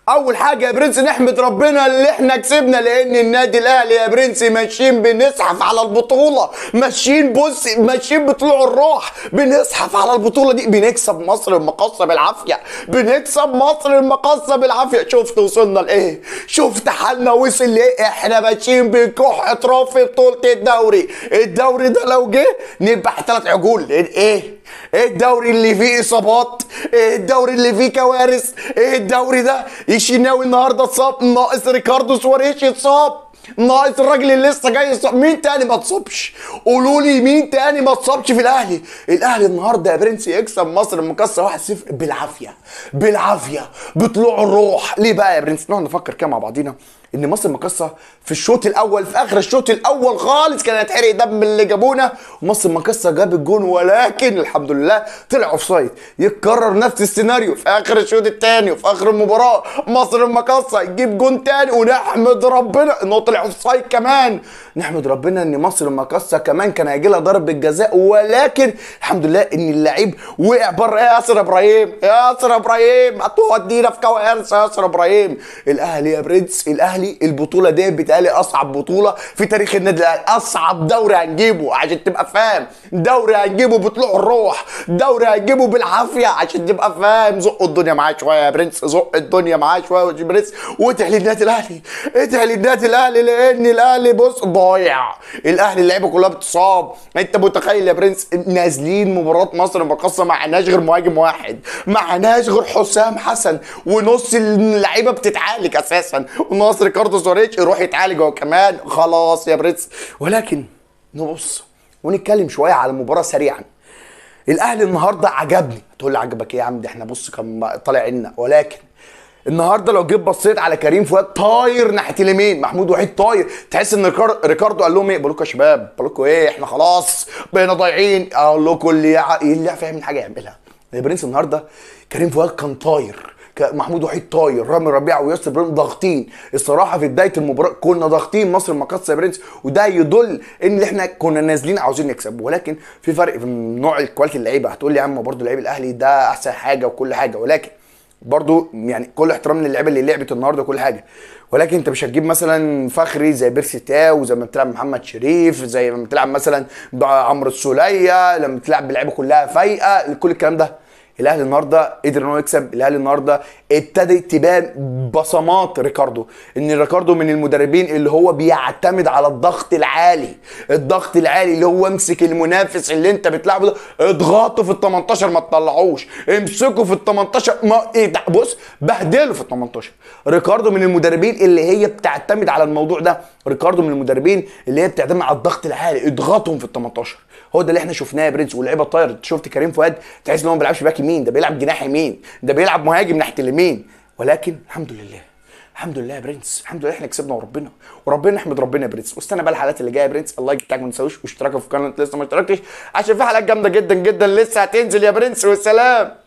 اول حاجه يا برنس نحمد ربنا اللي احنا كسبنا لان النادي الاهلي يا برنس ماشيين بنزحف على البطوله ماشيين بص ماشيين بطلوع الروح بنزحف على البطوله دي بنكسب مصر المقصه بالعافيه بنكسب مصر المقصه بالعافيه شفت وصلنا لايه شفت حالنا وصل لايه احنا ماشيين بكح اطراف في بطوله الدوري الدوري ده لو جه نذبح ثلاث عجول ايه ايه الدوري اللي فيه اصابات ايه الدوري اللي فيه كوارث ايه الدوري ده الشناوي النهارده اتصاب ناقص ريكاردو سواريش يتصاب ناقص الراجل اللي لسه جاي يصاب مين تاني ما اتصابش قولوا لي مين تاني ما اتصابش في الاهلي الاهلي النهارده يا برنس يكسب مصر المكسر 1-0 بالعافيه بالعافيه بطلوع الروح ليه بقى يا برنس نقعد نفكر كده مع بعضينا ان مصر المقصه في الشوط الاول في اخر الشوط الاول خالص كان هيتحرق دم اللي جابونا ومصر المقصه جاب الجون ولكن الحمد لله طلع اوف سايد يتكرر نفس السيناريو في اخر الشوط الثاني وفي اخر المباراه مصر المقصه يجيب جون تاني ونحمد ربنا انه طلع اوف سايد كمان نحمد ربنا ان مصر المقصه كمان كان هيجي لها ضربه جزاء ولكن الحمد لله ان اللعيب وقع بره يا ياسر ابراهيم يا ياسر ابراهيم هتودينا في كوارث يا ياسر ابراهيم الاهلي يا برنس الاهلي البطوله دي بتقالي اصعب بطوله في تاريخ النادي الاهلي اصعب دوري هنجيبه عشان تبقى فاهم دوري هنجيبه بطلوع الروح دوري هنجيبه بالعافيه عشان تبقى فاهم زق الدنيا معاه شويه يا برنس زق الدنيا معاه شويه يا برنس وادعي للنادي الاهلي ادعي للنادي الاهلي لان الاهلي بص ضايع الاهلي اللعيبه كلها بتصاب انت متخيل يا برنس نازلين مباراه مصر المقاصه ما معناش غير مهاجم واحد ما معناش غير حسام حسن ونص اللعيبه بتتعالج اساسا وناصر ريكاردو سوريتش يروح يتعالج هو كمان خلاص يا برنس ولكن نبص ونتكلم شويه على المباراه سريعا الاهلي النهارده عجبني تقول لي عجبك ايه يا عم ده احنا بص كان طالع عنا ولكن النهارده لو جيت بصيت على كريم فؤاد طاير ناحيه اليمين محمود وحيد طاير تحس ان ريكار- ريكاردو قال لهم ايه بقول لكم يا شباب بقول لكم ايه احنا خلاص بقينا ضايعين اقول لكم اللي يع- اللي يعرف يعمل حاجه يعملها يا برنس النهارده كريم فؤاد كان طاير ك- محمود وحيد طاير رامي ربيعه وياسر ابراهيم ضاغطين الصراحه في بدايه المباراه كنا ضاغطين مصر المقاصه يا برنس وده يدل ان احنا كنا نازلين عاوزين نكسب ولكن في فرق في نوع الكواليتي اللعيبه هتقول لي يا عم برضه لعيب الاهلي ده احسن حاجه وكل حاجه ولكن برضو يعني كل احترام للعيبه اللي لعبت النهارده وكل حاجه ولكن انت مش هتجيب مثلا فخري زي بيرسي تاو زي ما بتلعب محمد شريف زي ما بتلعب مثلا عمرو السوليه لما بتلعب باللعيبه كلها فايقه كل الكلام ده الاهلي النهارده قدر ان هو يكسب الاهلي النهارده ابتدى تبان بصمات ريكاردو ان ريكاردو من المدربين اللي هو بيعتمد على الضغط العالي الضغط العالي اللي هو امسك المنافس اللي انت بتلعبه ده اضغطه في ال 18 ما تطلعوش امسكه في ال 18 ما ايه ده بص بهدله في ال 18 ريكاردو من المدربين اللي هي بتعتمد على الموضوع ده ريكاردو من المدربين اللي هي بتعتمد على الضغط العالي اضغطهم في ال 18 هو ده اللي احنا شفناه يا برنس واللعيبه طاير شفت كريم فؤاد تحس ان هو ما بيلعبش باك يمين ده بيلعب جناح يمين ده بيلعب مهاجم ناحيه اليمين ولكن الحمد لله الحمد لله يا برنس الحمد لله احنا كسبنا وربنا وربنا نحمد ربنا يا برنس واستنى بقى الحلقات اللي جايه يا برنس اللايك بتاعك ما تنساوش واشتراك في القناه لسه ما اشتركتش عشان في حلقات جامده جدا جدا لسه هتنزل يا برنس والسلام